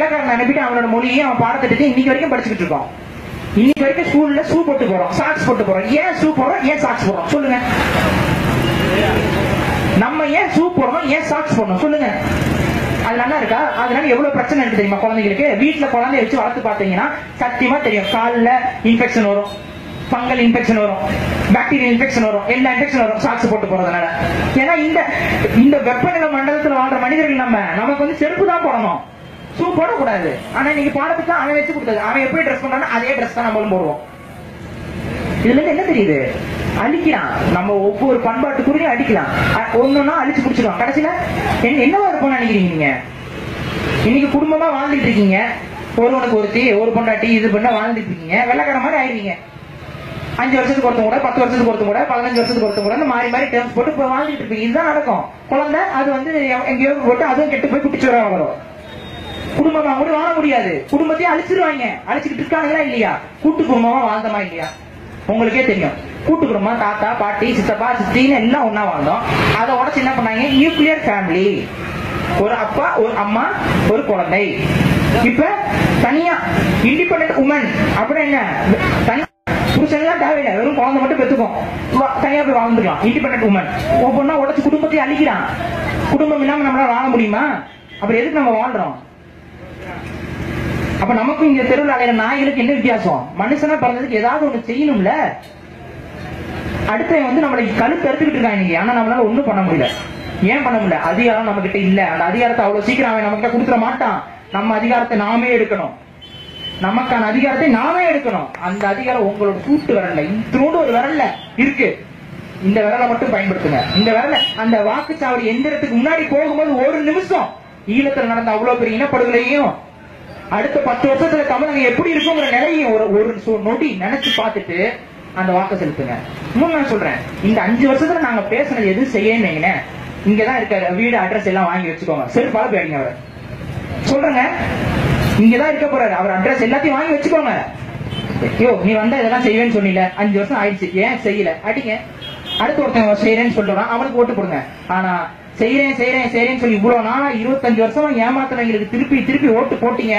வெள்ளக்காரன் அனுப்பிட்டு அவனோட மொழியை அவன் பாடத்திட்டத்தை இன்னைக்கு வரைக்கும் படிச்சுக்கிட்டு இருக்கோம் இன்னைக்கு வரைக்கும் ஸ்கூல்ல ஷூ போட்டு போறோம் சாக்ஸ் போட்டு போறோம் ஏன் ஷூ போறோம் ஏன் சாக்ஸ் போறோம் சொல்லுங்க நம்ம ஏன் ஷூ போடணும் ஏன் சாக்ஸ் போடணும் சொல்லுங்க அது நல்லா இருக்கா அதனால எவ்வளவு பிரச்சனை இருக்கு தெரியுமா குழந்தைங்களுக்கு வீட்டுல குழந்தைய வச்சு வளர்த்து பாத்தீங்கன்னா சத்தியமா தெரியும் கால்ல இன்ஃபெக்ஷன் வரும் ஃபங்கல் இன்ஃபெக்ஷன் வரும் பாக்டீரியல் இன்ஃபெக்ஷன் வரும் எல்லா இன்ஃபெக்ஷன் வரும் சாக்ஸ் போட்டு போறதுனால ஏன்னா இந்த இந்த வெப்பநிலை மண்டலத்துல வாழ்ற மனிதர்கள் நம்ம நமக்கு வந்து செருப்பு தான் போடணும் ஷூ போடக்கூடாது ஆனா இன்னைக்கு பாடத்துக்கு அவன் வச்சு கொடுத்தது அவன் எப்படி ட்ரெஸ் பண்றானோ அதே ட்ரெஸ் தான் நம்மளும் போடுவோம் இதுல இருந்து என்ன தெரியுது அழிக்கலாம் நம்ம ஒவ்வொரு பண்பாட்டுக்குரிய அடிக்கலாம் அ- ஒண்ணுன்னா அழிச்சு பிடிச்சிருவோம் கடைசியில என்ன என்னவா இருப்போம்னு நினைக்கிறீங்க நீங்க இன்னைக்கு குடும்பமா வாழ்ந்துட்டு இருக்கீங்க ஒருவனுக்கு ஒருத்தி ஒரு பொண்டாட்டி இது பண்ண வாழ்ந்துட்டு இருக்கீங்க வெள்ளக்கார மாதிரி ஆயிருவீங்க அஞ்சு வருஷத்துக்கு ஒருத்தங்க கூட பத்து வருஷத்துக்கு ஒருத்தங்க கூட பதினஞ்சு வருஷத்துக்கு ஒருத்தங்க கூட இந்த மாறி மாறி டேர்ம்ஸ் போட்டு இப்ப வாழ்ந்துட்டு இருப்பீங்க இதுதான் நடக்கும் குழந்தை அது வந்து எ- எங்கேயோ போட்டு அதுவும் கெட்டு போய் குட்டிச்சுவரா வரும் குடும்பமா கூட வாழ முடியாது குடும்பத்தையும் அழிச்சிருவாங்க அழிச்சுக்கிட்டு இருக்காங்களா இல்லையா கூட்டு குடும்பமா வாழ்ந்தமா இல்லையா உங்களுக்கே தெரியும் கூட்டு குடும்பம் தாத்தா பாட்டி சித்தப்பா சித்தின்னு எல்லாம் ஒண்ணா வாழ்ந்தோம் அதை உடச்சு என்ன பண்ணாங்க நியூக்ளியர் ஃபேமிலி ஒரு அப்பா ஒரு அம்மா ஒரு குழந்தை இப்ப தனியா இண்டிபெண்டன்ட் உமன் அப்புறம் என்ன தனி புருஷன்லாம் தேவையில்லை வெறும் குழந்தை மட்டும் பெத்துக்கும் வா- தனியா போய் வாழ்ந்துக்கலாம் இண்டிபெண்டன்ட் உமன் ஒவ்வொன்னா உடச்சு குடும்பத்தையும் அழிக்கிறான் குடும்பம் இல்லாம நம்மளால வாழ முடியுமா அப்புறம் எதுக்கு நம்ம வாழ்றோம் அப்ப நமக்கும் இங்க தெருவில் அலையிற நாய்களுக்கு என்ன வித்தியாசம் மனுஷனா பிறந்ததுக்கு ஏதாவது ஒண்ணு செய்யணும்ல அடுத்த வந்து நம்மளை கழுத்து அறுத்துக்கிட்டு இருக்காங்க இன்னைக்கு ஆனா நம்மளால ஒண்ணும் பண்ண முடியல ஏன் பண்ண முடியல அதிகாரம் நம்ம கிட்ட இல்ல அந்த அதிகாரத்தை அவ்வளவு சீக்கிரம் அவன் நம்ம கிட்ட கொடுத்துட மாட்டான் நம்ம அதிகாரத்தை நாமே எடுக்கணும் நமக்கான அதிகாரத்தை நாமே எடுக்கணும் அந்த அதிகாரம் உங்களோட கூட்டு விரல்ல இத்தனோடு ஒரு விரல்ல இருக்கு இந்த விரலை மட்டும் பயன்படுத்துங்க இந்த விரல அந்த வாக்குச்சாவடி எந்திரத்துக்கு முன்னாடி போகும்போது ஒரு நிமிஷம் ஈழத்துல நடந்த அவ்வளவு பெரிய இனப்படுகொலையும் அடுத்த பத்து வருஷத்துல தமிழகம் எப்படி இருக்குங்கிற நிலையும் ஒரு ஒரு சு- நொடி நினைச்சு பார்த்துட்டு அந்த வாக்கு செலுத்துங்க இன்னும் நான் சொல்றேன் இந்த அஞ்சு வருஷத்துல நாங்க பேசுனது எதுவும் செய்யணும் இங்கதான் இருக்க வீடு அட்ரஸ் எல்லாம் வாங்கி வச்சுக்கோங்க செருப்பால போயிடுங்க அவரை சொல்றேங்க இங்கதான் இருக்க போறாரு அவர் அட்ரஸ் எல்லாத்தையும் வாங்கி வச்சுக்கோங்க ஐயோ நீ வந்தா இதெல்லாம் செய்வேன்னு சொன்னீல அஞ்சு வருஷம் ஆயிடுச்சு ஏன் செய்யல அடிங்க அடுத்த ஒருத்தன் செய்யறேன்னு சொல்றான் அவனுக்கு ஓட்டு போடுங்க ஆனா செய்யறேன் செய்யறேன் செய்யறேன்னு சொல்லி இவ்வளவு நாளா இருபத்தஞ்சு வருஷமா ஏமாத்தினவங்களுக்கு திருப்பி திருப்பி ஓட்டு போட்டீங்க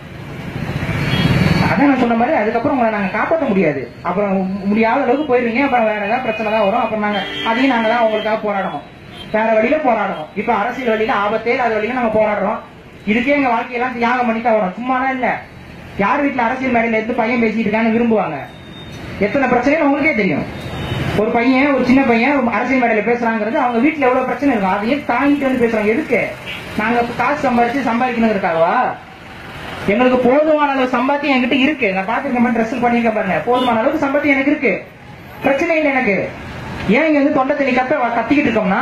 அதான் நான் சொன்ன மாதிரி அதுக்கப்புறம் உங்களை நாங்க காப்பாற்ற முடியாது அப்புறம் முடியாத அளவுக்கு போயிருவீங்க அப்புறம் வேற ஏதாவது பிரச்சனை தான் வரும் அப்புறம் நாங்க அதையும் நாங்க தான் உங்களுக்காக போராடணும் வேற வழியில போராடணும் இப்ப அரசியல் வழியில ஆபத்தே இல்லாத வழியில நாங்க போராடுறோம் இதுக்கே எங்க வாழ்க்கையெல்லாம் தியாகம் பண்ணி தான் வரோம் சும்மாலாம் இல்ல யார் வீட்டுல அரசியல் மேடையில இருந்து பையன் பேசிட்டு இருக்கான்னு விரும்புவாங்க எத்தனை பிரச்சனைன்னு உங்களுக்கே தெரியும் ஒரு பையன் ஒரு சின்ன பையன் ஒரு அரசியல் மேடையில பேசுறாங்கிறது அவங்க வீட்டுல எவ்வளவு பிரச்சனை இருக்கும் அதையும் தாங்கிட்டு வந்து பேசுறாங்க எதுக்கு நாங்க காசு சம்பாதிச்சு சம்பாதிக்கணுங்கிறக்காகவா எங்களுக்கு போதுமான அளவு சம்பாத்தியம் என்கிட்ட இருக்கு நான் பாத்துருக்கேன் ட்ரெஸ் பண்ணிருக்கேன் பாருங்க போதுமான அளவுக்கு சம்பாத்தியம் எனக்கு இருக்கு பிரச்சனை இல்லை எனக்கு ஏன் இங்க வந்து தொண்டை தண்ணி கத்த கத்திக்கிட்டு இருக்கோம்னா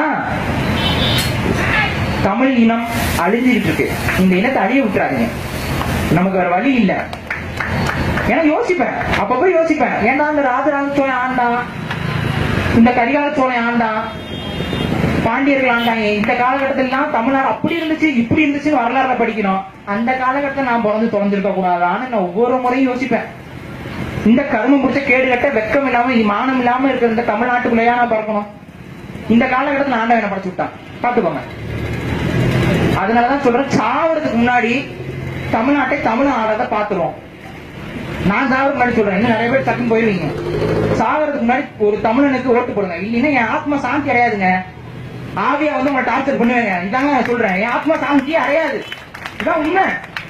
தமிழ் இனம் அழிஞ்சுக்கிட்டு இருக்கு இந்த இனத்தை அழிய விட்டுறாதீங்க நமக்கு வேற வழி இல்ல ஏன்னா யோசிப்பேன் அப்பப்போ யோசிப்பேன் ஏன்டா இந்த ராஜராஜ சோழன் ஆண்டான் இந்த கரிகால சோழன் ஆண்டான் பாண்டியர்கள் ஆண்டாங்க இந்த காலகட்டத்திலாம் தமிழ்நாடு அப்படி இருந்துச்சு இப்படி இருந்துச்சுன்னு வரலாறுல படிக்கணும் அந்த காலகட்டத்தில் நான் பிறந்து தொலைஞ்சிருக்க கூடாதான்னு நான் ஒவ்வொரு முறையும் யோசிப்பேன் இந்த கருமம் பிடிச்ச கேடு கட்ட வெக்கம் இல்லாம மானம் இல்லாம இருக்கிற இந்த தமிழ்நாட்டுக்குள்ளேயா நான் பிறக்கணும் இந்த காலகட்டத்தில் ஆண்டவன் என்ன படைச்சு விட்டான் பாத்துக்கோங்க அதனாலதான் சொல்றேன் சாவறதுக்கு முன்னாடி தமிழ்நாட்டை தமிழ் ஆடாத பாத்துருவோம் நான் சாவறதுக்கு முன்னாடி சொல்றேன் இன்னும் நிறைய பேர் சட்டம் போயிருவீங்க சாவறதுக்கு முன்னாடி ஒரு தமிழனுக்கு ஓட்டு போடுங்க இல்லைன்னா என் ஆத்மா சாந்தி அடையாதுங்க ஆவியா வந்து உங்களை டார்ச்சர் பண்ணுவேங்க இதாங்க நான் சொல்றேன் என் ஆத்மா சாந்தியே அடையாது இதான் உண்மை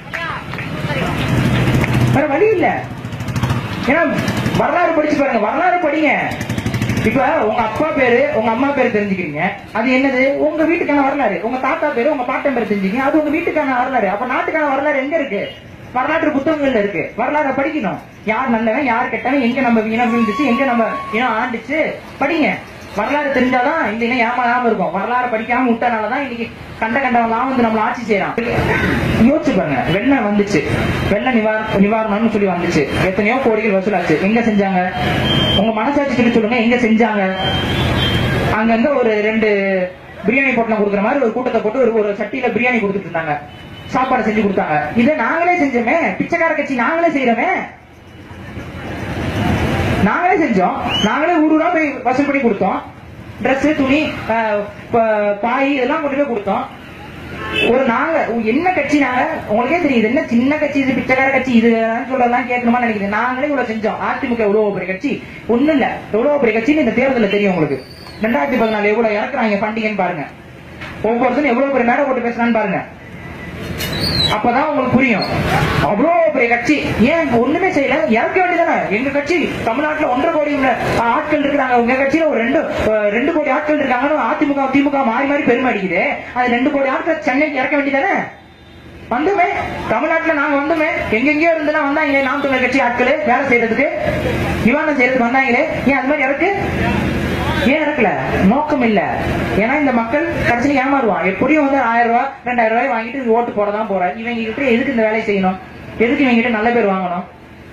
வேற வழி இல்ல ஏன்னா வரலாறு படிச்சு பாருங்க வரலாறு படிங்க இப்ப உங்க அப்பா பேரு உங்க அம்மா பேரு தெரிஞ்சுக்கிறீங்க அது என்னது உங்க வீட்டுக்கான வரலாறு உங்க தாத்தா பேரு உங்க பாட்டன் பேரு தெரிஞ்சுக்கிறீங்க அது உங்க வீட்டுக்கான வரலாறு அப்ப நாட்டுக்கான வரலாறு எங்க இருக்கு வரலாற்று புத்தகங்கள்ல இருக்கு வரலாறு படிக்கணும் யார் நல்லவன் யார் கெட்டவன் எங்க நம்ம இனம் விழுந்துச்சு எங்க நம்ம இனம் ஆண்டுச்சு படிங்க வரலாறு தெரிஞ்சாதான் இந்த இனம் ஏமாறாம இருக்கும் வரலாறு படிக்காம விட்டனாலதான் இன்னைக்கு கண்ட கண்டவெல்லாம் வந்து நம்மள ஆட்சி செய்யறான் யோசிச்சு பாருங்க வெள்ளம் வந்துச்சு வெள்ள நிவார நிவாரணம்னு சொல்லி வந்துச்சு எத்தனையோ கோடிகள் வசூலாச்சு எங்க செஞ்சாங்க உங்க மனசாட்சி சொல்லி சொல்லுங்க எங்க செஞ்சாங்க அங்கங்க ஒரு ரெண்டு பிரியாணி பொட்டலம் கொடுக்குற மாதிரி ஒரு கூட்டத்தை போட்டு ஒரு ஒரு சட்டியில பிரியாணி கொடுத்துட்டு இருந்தாங்க சாப்பாடு செஞ்சு கொடுத்தாங்க இதை நாங்களே செஞ்சோமே பிச்சைக்கார கட்சி நாங்களே செய்யறோமே நாங்களே செஞ்சோம் நாங்களே ஊர் ஊரா போய் வசூல் பண்ணி கொடுத்தோம் Dress துணி அஹ், ப- பாய் இதெல்லாம் கொண்டு போய் கொடுத்தோம் ஒரு நாங்க என்ன கட்சி நாங்க உங்களுக்கே தெரியுது என்ன சின்ன கட்சி இது பிச்சைக்கார கட்சி இது சொல்லலாம் கேட்கணுமா நினைக்கிறேன் நாங்களே இவ்வளவு செஞ்சோம் அதிமுக எவ்வளவு பெரிய கட்சி ஒண்ணும் இல்ல எவ்வளவு பெரிய கட்சின்னு இந்த தேர்தலில் தெரியும் உங்களுக்கு ரெண்டாயிரத்தி பதினாலு எவ்வளவு இறக்குறாங்க பண்டிகைன்னு பாருங்க ஒவ்வொருத்தரும் எவ்வளவு பெரிய மேடை போட்டு பேசுறான்னு பாருங்க அப்பதான் உங்களுக்கு புரியும் அவ்வளவு பெரிய கட்சி ஏன் ஒண்ணுமே செய்யல இறக்க வேண்டியதானே எங்க கட்சி தமிழ்நாட்டுல ஒன்றரை கோடி உள்ள ஆட்கள் இருக்கிறாங்க உங்க கட்சியில ஒரு ரெண்டு அஹ், ரெண்டு கோடி ஆட்கள் இருக்காங்கன்னு அதிமுக திமுக மாறி மாறி பெருமை அடிக்குது அது ரெண்டு கோடி ஆட்கள் சென்னைக்கு இறக்க வேண்டியதானே வந்துமே தமிழ்நாட்டுல நாங்க வந்துமே எங்கெங்கயோ இருந்துலாம் வந்தாங்களே நாம் தமிழர் கட்சி ஆட்கள் வேலை செய்யறதுக்கு விவாதம் செய்யறதுக்கு வந்தாங்களே ஏன் அது மாதிரி இறக்கு ஏன் இறக்கல நோக்கம் இல்ல ஏன்னா இந்த மக்கள் கடைசியில் ஏமாறுவான் எப்படியும் வந்து ஆயிரம் ரூபாய் ரெண்டாயிரம் ரூபாய் வாங்கிட்டு ஓட்டு போடதான் போற இவங்க கிட்ட எதுக்கு இந்த வேலையை செய்யணும் எதுக்கு இவங்க கிட்ட நல்ல பேர் வாங்கணும்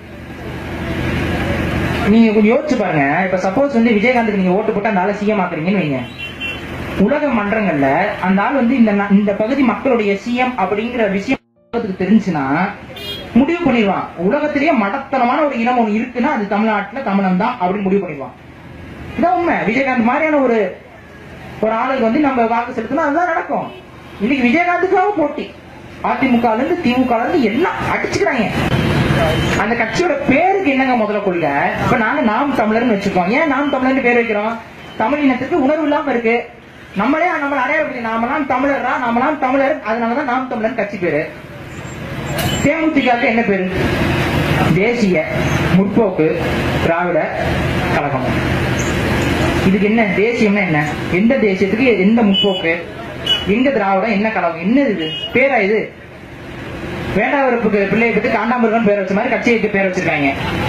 நீங்க கொஞ்சம் யோசிச்சு பாருங்க இப்ப சப்போஸ் வந்து விஜயகாந்துக்கு நீங்க ஓட்டு போட்டு அந்த ஆளை சிஎம் ஆக்குறீங்கன்னு வைங்க உலக மன்றங்கள்ல அந்த ஆள் வந்து இந்த ந- இந்த பகுதி மக்களுடைய சிஎம் அப்படிங்கிற விஷயம் உலகத்துக்கு தெரிஞ்சுன்னா முடிவு பண்ணிடுவான் உலகத்திலேயே மடத்தனமான ஒரு இனம் ஒண்ணு இருக்குன்னா அது தமிழ்நாட்டுல தமிழன் தான் அப்படின்னு முடிவு பண்ணிடுவான் இதான் உண்மை விஜயகாந்த் மாதிரியான ஒரு ஒரு ஆளுக்கு வந்து நம்ம வாக்கு செலுத்தணும் அதுதான் நடக்கும் இன்னைக்கு விஜயகாந்துக்காக போட்டி அதிமுக இருந்து திமுக இருந்து எல்லாம் அடிச்சுக்கிறாங்க அந்த கட்சியோட பேருக்கு என்னங்க முதல்ல கொள்கை இப்ப நாங்க நாம் தமிழர்னு வச்சுக்கோம் ஏன் நாம் தமிழர்னு பேர் வைக்கிறோம் தமிழ் இனத்துக்கு உணர்வு இல்லாம இருக்கு நம்மளே நம்மள அடையாளப்படுத்தி நாமெல்லாம் தமிழரா நாமெல்லாம் தமிழர் அதனாலதான் நாம் தமிழர் கட்சி பேரு தேமுதிகவுக்கு என்ன பேரு தேசிய முற்போக்கு திராவிட கழகம் இதுக்கு என்ன தேசியம்னா என்ன எந்த தேசியத்துக்கு எந்த முற்போக்கு எங்க திராவிடம் என்ன கழகம் என்ன இது பேரா இது வேண்டாவரப்புக்கு பிள்ளையை பத்தி காண்டாமிருகன் பேர் வச்ச மாதிரி கட்சிக்கு பேர் வச்சிருக்காங்க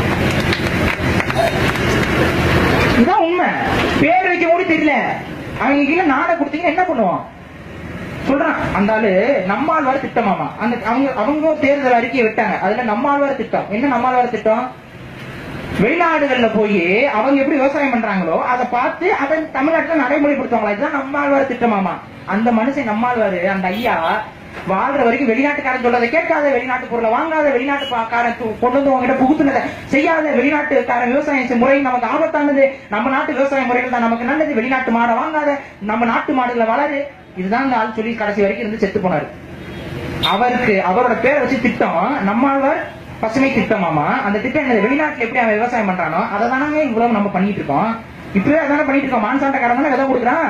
இதான் உண்மை பேர் வைக்க கூட தெரியல அவங்க கீழே நாடை கொடுத்தீங்கன்னா என்ன பண்ணுவோம் சொல்றான் அந்த ஆளு நம்மாழ்வார் திட்டமாமா அந்த அவங்க அவங்க ஒரு தேர்தல் அறிக்கையை விட்டாங்க அதுல நம்மாழ்வார் திட்டம் என்ன நம்மாழ்வார் திட்டம் வெளிநாடுகள்ல போய் அவங்க எப்படி விவசாயம் பண்றாங்களோ அதை பார்த்து அதை தமிழ்நாட்டுல நடைமுறைப்படுத்துவாங்களா இதுதான் நம்மாழ்வார் திட்டமாமா அந்த மனுஷன் நம்மாழ்வாரு அந்த ஐயா வாழ்ற வரைக்கும் வெளிநாட்டுக்காரன் சொல்றதை கேட்காத வெளிநாட்டு பொருளை வாங்காத வெளிநாட்டு பா- காரன் து- கொண்டு வந்து உங்ககிட்ட புகுத்துனதை செய்யாத வெளிநாட்டுக்காரன் விவசாயம் செய் முறை நமக்கு ஆபத்தானது நம்ம நாட்டு விவசாய முறைகள் தான் நமக்கு நல்லது வெளிநாட்டு மாடை வாங்காத நம்ம நாட்டு மாடுகளை வளரு இதுதான் இந்த ஆள் சொல்லி கடைசி வரைக்கும் இருந்து செத்து போனாரு அவருக்கு அவரோட பேரை வச்சு திட்டம் நம்மாழ்வார் பசுமை திட்டமாமா அந்த திட்டம் என்னது வெளிநாட்டுல எப்படி அவன் விவசாயம் பண்றானோ அதை தானே இவ்வளவு நம்ம பண்ணிட்டு இருக்கோம் இப்பவே அதானே பண்ணிட்டு இருக்கோம் மான்சாண்டக்காரன் தானே விதை கொடுக்குறான்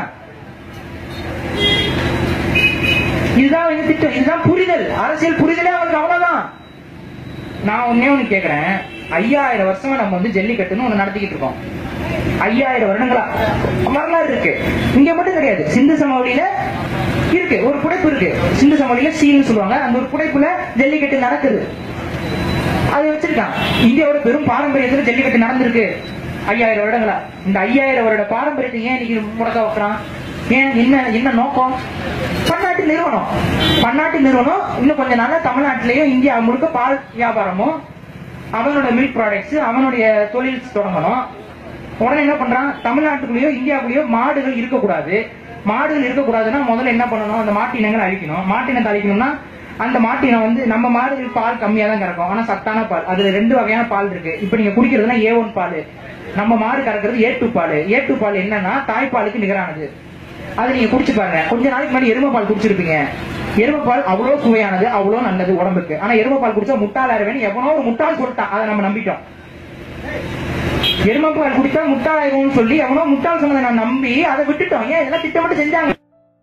இதுதான் வந்து திட்டம் இதுதான் புரிதல் அரசியல் புரிதலே அவனுக்கு அவ்வளவுதான் நான் ஒன்னே ஒண்ணு கேக்குறேன் ஐயாயிரம் வருஷமா நம்ம வந்து ஜல்லிக்கட்டுன்னு ஒண்ணு நடத்திக்கிட்டு இருக்கோம் ஐயாயிரம் வருடங்களா வரலாறு இருக்கு இங்க மட்டும் கிடையாது சிந்து சமவெளியில இருக்கு ஒரு புடைப்பு இருக்கு சிந்து சமவெளியில சீன்னு சொல்லுவாங்க அந்த ஒரு புடைப்புல ஜல்லிக்கட்டு நடக்குது அது வச்சிருக்கான் இந்தியாவோட பெரும் பாரம்பரியத்துல ஜல்லிக்கட்டு நடந்திருக்கு ஐயாயிரம் வருடங்களா இந்த ஐயாயிரம் வருட பாரம்பரியத்தை ஏன் இன்னைக்கு முடக்க வைக்கிறான் ஏன் என்ன என்ன நோக்கம் பன்னாட்டு நிறுவனம் பன்னாட்டு நிறுவனம் இன்னும் கொஞ்ச நாள்ல தமிழ்நாட்டிலேயும் இந்தியா முழுக்க பால் வியாபாரமும் அவனோட மில்க் ப்ராடக்ட்ஸ் அவனுடைய தொழில் தொடங்கணும் உடனே என்ன பண்றான் தமிழ்நாட்டுக்குள்ளேயோ இந்தியாவுக்குள்ளேயோ மாடுகள் இருக்கக்கூடாது மாடுகள் இருக்கக்கூடாதுன்னா முதல்ல என்ன பண்ணணும் அந்த மாட்டு இனங்களை அழிக்கணும் மாட்டினத்தை அழிக்கணும்னா அந்த மாட்டினம் வந்து நம்ம மாடுகள் பால் கம்மியா தான் கறக்கும் ஆனா சத்தான பால் அதுல ரெண்டு வகையான பால் இருக்கு இப்ப நீங்க குடிக்கிறதுனா ஏ ஒன் பால் நம்ம மாடு கறக்கிறது ஏ டூ பால் ஏ டூ பால் என்னன்னா தாய்ப்பாலுக்கு நிகரானது அது நீங்க குடிச்சு பாருங்க கொஞ்ச நாளைக்கு முன்னாடி எருமை பால் குடிச்சிருப்பீங்க எருமை பால் அவ்வளவு சுவையானது அவ்வளவு நல்லது உடம்புக்கு ஆனா எருமை பால் குடிச்சா முட்டாள் ஆயிடுவேன் எவனோ ஒரு முட்டாள் சொல்லிட்டான் அதை நம்ம நம்பிட்டோம் எருமைப்பால் குடித்தா முட்டாள் ஆயிடும்னு சொல்லி எவனோ முட்டாள் சொன்னதை நான் நம்பி அதை விட்டுட்டோம் ஏன் இதெல்லாம் திட்டமிட்டு செஞ்சாங்க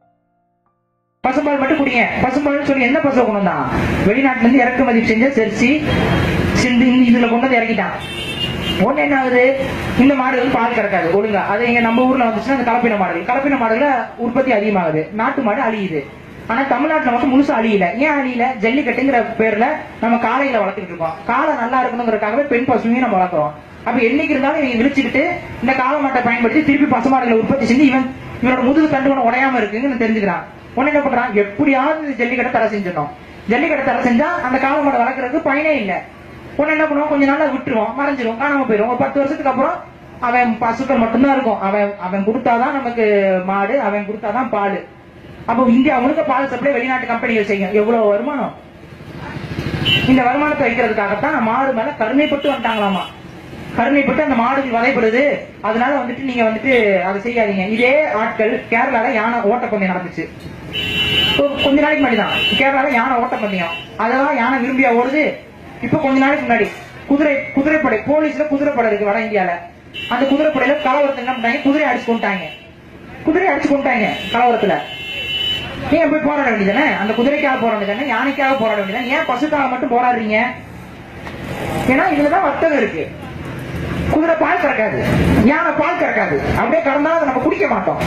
பசும்பால் மட்டும் குடிங்க பசும்பால் சொல்லி என்ன பசுவை கொண்டு வந்தான் வெளிநாட்டுல இருந்து இறக்குமதி செஞ்ச செர்சி சிந்து இந்த இதுல கொண்டு வந்து இறக்கிட்டான் ஒண்ணு என்ன ஆகுது இந்த மாடுகள் பால் கறக்காது ஒழுங்கா அது எங்க நம்ம ஊர்ல வந்துச்சுன்னா அந்த கலப்பின மாடுகள் கலப்பின மாடுகள உற்பத்தி அதிகமாகுது நாட்டு மாடு அழியுது ஆனா தமிழ்நாட்டுல மட்டும் முழுசா அழியல ஏன் அழியல ஜல்லிக்கட்டுங்கிற பேர்ல நம்ம காளைகளை வளர்த்துட்டு இருக்கோம் காளை நல்லா இருக்கணுங்கிறதுக்காகவே பெண் பசுமையும் நம்ம வளர்க்குறோம் அப்ப என்னைக்கு இருந்தாலும் இவங்க விழிச்சுக்கிட்டு இந்த காளை மாட்டை பயன்படுத்தி திருப்பி பசுமாடுகளை உற்பத்தி செஞ்சு இவன் இவனோட முதுகு தண்டு ஒண்ணு உடையாம இருக்குன்னு தெரிஞ்சுக்கிறான் உடனே என்ன பண்றான் எப்படியாவது இந்த ஜல்லிக்கட்டை தடை செஞ்சிடணும் ஜல்லிக்கட்டை தடை செஞ்சா அந்த காளை மாடை வளர்க்கறதுக்கு பயனே இல்ல உடனே என்ன பண்ணுவோம் கொஞ்ச நாள்ல விட்டுருவோம் மறைஞ்சிரும் காணாம போயிடும் ஒரு பத்து வருஷத்துக்கு அப்புறம் அவன் பசுக்கள் மட்டும்தான் இருக்கும் அவன் அவன் கொடுத்தாதான் நமக்கு மாடு அவன் கொடுத்தாதான் பால் அப்போ இந்தியா முழுக்க பால் சப்ளை வெளிநாட்டு கம்பெனிகள் செய்யும் எவ்வளவு வருமானம் இந்த வருமானத்தை வைக்கிறதுக்காகத்தான் மாடு மேல கருணைப்பட்டு வந்துட்டாங்களாமா கருணைப்பட்டு அந்த மாடுகள் வதைப்படுது அதனால வந்துட்டு நீங்க வந்துட்டு அதை செய்யாதீங்க இதே ஆட்கள் கேரளால யானை ஓட்டப்பந்தயம் நடந்துச்சு ஒரு கொஞ்ச நாளைக்கு முன்னாடி தான் கேரளால யானை ஓட்டப்பந்தயம் அதெல்லாம் யானை விரும்பியா ஓடுது இப்ப கொஞ்ச நாளைக்கு முன்னாடி குதிரை குதிரைப்படை போலீஸ்ல குதிரைப்படை இருக்கு வட இந்தியால அந்த குதிரைப்படையில கலவரத்தை என்ன பண்ணாங்க குதிரை அடிச்சு கொண்டாங்க குதிரை அடிச்சு கொண்டாங்க கலவரத்துல நீங்க போய் போராட வேண்டியதானே அந்த குதிரைக்காக போராட வேண்டியதானே யானைக்காக போராட வேண்டியதானே ஏன் பசுக்காக மட்டும் போராடுறீங்க ஏன்னா இதுலதான் வர்த்தகம் இருக்கு குதிரை பால் கறக்காது யானை பால் கறக்காது அப்படியே கறந்தா அதை நம்ம குடிக்க மாட்டோம்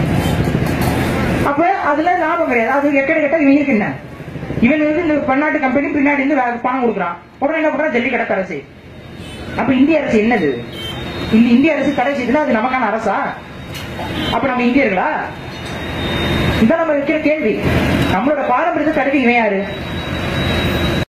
அப்ப அதுல லாபம் கிடையாது அது எக்கடி கட்ட இவங்களுக்கு என்ன இவன் வந்து இந்த பன்னாட்டு கம்பெனி பின்னாடி இருந்து வேற பணம் கொடுக்குறான் உடனே என்ன பண்றான் ஜல்லிக்கட்டு அரசு அப்ப இந்திய அரசு என்னது இந்த இந்திய அரசு தடை செய்துன்னா அது நமக்கான அரசா அப்ப நம்ம இந்தியர்களா இதான் நம்ம இருக்கிற கேள்வி நம்மளோட பாரம்பரியத்தை தடுக்க இவன் யாரு